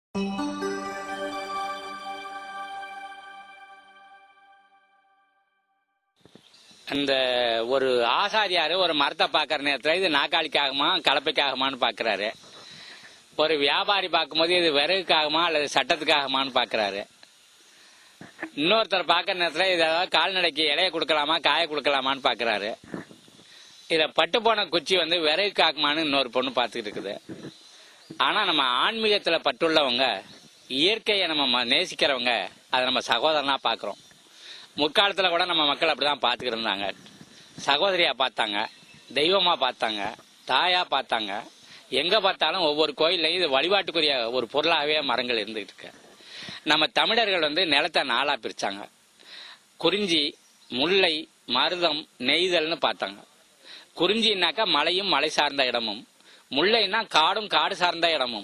அந்த ஒரு ஆசாரியாரு ஒரு மரத்தை பார்க்குற நேரத்தில் இது நாக்காளிக்காகுமா கலப்பைக்காகுமான்னு பார்க்குறாரு ஒரு வியாபாரி பார்க்கும்போது இது விறகுக்காகுமா அல்லது சட்டத்துக்காகுமான்னு பார்க்குறாரு இன்னொருத்தர் பார்க்குற நேரத்தில் இது ஏதாவது கால்நடைக்கு இலைய கொடுக்கலாமா காய கொடுக்கலாமான்னு பார்க்குறாரு இதில் பட்டு போன குச்சி வந்து விறகுக்காகுமான்னு இன்னொரு பொண்ணு பார்த்துக்கிட்டு இருக்குது ஆனால் நம்ம ஆன்மீகத்தில் பட்டுள்ளவங்க இயற்கையை நம்ம ம- நேசிக்கிறவங்க அதை நம்ம சகோதரனா பார்க்குறோம் முற்காலத்தில் கூட நம்ம மக்கள் அப்படி தான் பார்த்துக்கிட்டு இருந்தாங்க சகோதரியா பார்த்தாங்க தெய்வமா பார்த்தாங்க தாயா பார்த்தாங்க எங்க பார்த்தாலும் ஒவ்வொரு கோயில்லையும் இது வழிபாட்டுக்குரிய ஒரு பொருளாகவே மரங்கள் இருந்துகிட்டு இருக்கு நம்ம தமிழர்கள் வந்து நிலத்தை நாளா பிரிச்சாங்க குறிஞ்சி முல்லை மருதம் நெய்தல்னு பார்த்தாங்க குறிஞ்சின்னாக்கா மலையும் மலை சார்ந்த இடமும் முல்லைன்னா காடும் காடு சார்ந்த இடமும்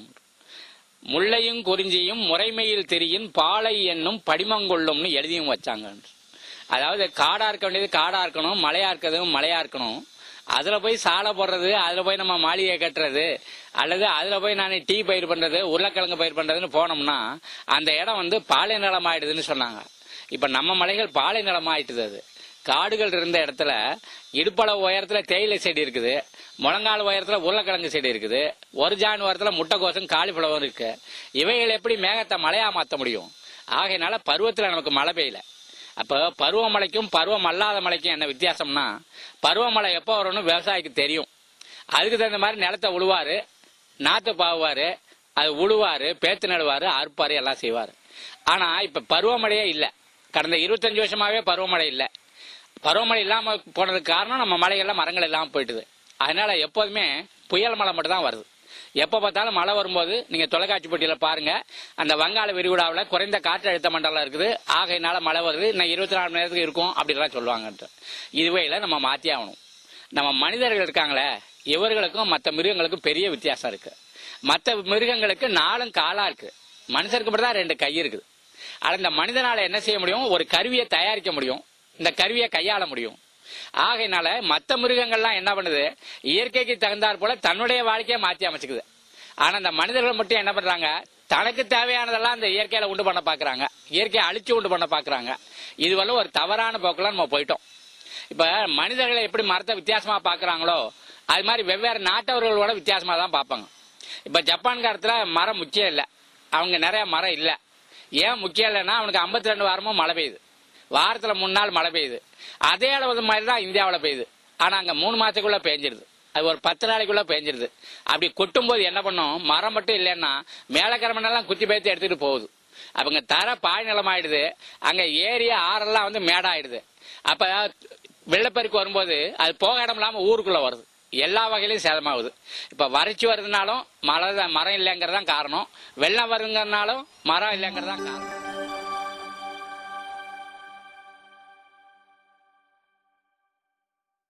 முல்லையும் குறிஞ்சியும் முறைமையில் தெரியின் பாலை என்னும் படிமங்கொள்ளும்னு எழுதியும் வச்சாங்க அதாவது காடா இருக்க வேண்டியது காடா இருக்கணும் மலையா இருக்கிறதும் மலையா இருக்கணும் அதுல போய் சாலை போடுறது அதுல போய் நம்ம மாளிகை கட்டுறது அல்லது அதுல போய் நான் டீ பயிர் பண்றது உருளைக்கிழங்கு பயிர் பண்றதுன்னு போனோம்னா அந்த இடம் வந்து பாலை நிலம் ஆயிடுதுன்னு சொன்னாங்க இப்ப நம்ம மலைகள் பாலை நிலம் ஆயிட்டுது அது காடுகள் இருந்த இடத்துல இடுப்பளவு உயரத்துல தேயிலை செடி இருக்குது முழங்கால் உயரத்துல உருளைக்கிழங்கு செடி இருக்குது ஒரு ஜான் உயரத்துல முட்டைக்கோசம் காலிஃபிளவர் இருக்கு இவைகள் எப்படி மேகத்தை மழையா மாத்த முடியும் ஆகையினால பருவத்துல நமக்கு மழை பெய்யல அப்போ பருவமழைக்கும் பருவம் அல்லாத மழைக்கும் என்ன வித்தியாசம்னா பருவமழை எப்போ வரும்னு விவசாயிக்கு தெரியும் அதுக்கு தகுந்த மாதிரி நிலத்தை உழுவாரு நாத்து பாவுவாரு அது உழுவாரு பேத்து நடுவாரு அறுப்பாரு எல்லாம் செய்வாரு ஆனா இப்ப பருவமழையே இல்லை கடந்த இருபத்தஞ்சு வருஷமாவே பருவமழை இல்லை பருவமழை இல்லாம போனதுக்கு காரணம் நம்ம மலைகள்லாம் மரங்கள் இல்லாம போயிட்டுது அதனால எப்போதுமே புயல் மழை மட்டும் தான் வருது எப்போ பார்த்தாலும் மழை வரும்போது நீங்க தொலைக்காட்சி போட்டியில பாருங்க அந்த வங்காள விரிகுடாவில் குறைந்த காற்றழுத்த மண்டலம் இருக்குது ஆகையினால மழை வருது இன்னும் இருபத்தி நாலு மணி நேரத்துக்கு இருக்கும் அப்படிலாம் சொல்லுவாங்கன்ட்டு இதுவையில நம்ம மாத்தி ஆகணும் நம்ம மனிதர்கள் இருக்காங்களே இவர்களுக்கும் மற்ற மிருகங்களுக்கும் பெரிய வித்தியாசம் இருக்கு மற்ற மிருகங்களுக்கு நாலும் காலா இருக்கு மனுஷருக்கு மட்டும் தான் ரெண்டு கை இருக்குது ஆனா இந்த மனிதனால என்ன செய்ய முடியும் ஒரு கருவியை தயாரிக்க முடியும் இந்த கருவியை கையாள முடியும் ஆகையினால மற்ற மிருகங்கள்லாம் என்ன பண்ணுது இயற்கைக்கு தகுந்தாற் போல தன்னுடைய வாழ்க்கையை மாற்றி அமைச்சுக்குது ஆனா இந்த மனிதர்கள் மட்டும் என்ன பண்றாங்க தனக்கு தேவையானதெல்லாம் இந்த இயற்கையில உண்டு பண்ண பாக்குறாங்க இயற்கையை அழிச்சு உண்டு பண்ண பாக்குறாங்க இதுவரை ஒரு தவறான போக்குல நம்ம போயிட்டோம் இப்ப மனிதர்களை எப்படி மரத்தை வித்தியாசமா பாக்குறாங்களோ அது மாதிரி வெவ்வேறு நாட்டவர்களோட வித்தியாசமா தான் பார்ப்பாங்க இப்ப ஜப்பான்காரத்துல மரம் முக்கியம் இல்லை அவங்க நிறைய மரம் இல்லை ஏன் முக்கியம் இல்லைன்னா அவனுக்கு 52 ரெண்டு வாரமும் மழை பெய்யுது வாரத்துல மூணு நாள் மழை பெய்யுது அதே அளவு மாதிரி தான் இந்தியாவில் பெய்யுது ஆனா அங்க மூணு மாசத்துக்குள்ள பெஞ்சிருது அது ஒரு பத்து நாளைக்குள்ள பெஞ்சிருது அப்படி கொட்டும் போது என்ன பண்ணும் மரம் மட்டும் இல்லைன்னா மேலக்கிழமெல்லாம் குத்தி பேத்து எடுத்துட்டு போகுது அவங்க தர பாய் நிலமாயிடுது அங்க ஏரி ஆறெல்லாம் வந்து மேடாயிடுது அப்ப வெள்ளப்பெருக்கு வரும்போது அது போக இடம் இல்லாம ஊருக்குள்ள வருது எல்லா வகையிலும் சேதமாகுது இப்ப வறட்சி வருதுனாலும் மழை தான் மரம் இல்லைங்கிறது தான் காரணம் வெள்ளம் வருங்கிறதுனாலும் மரம் இல்லைங்கிறது தான் காரணம்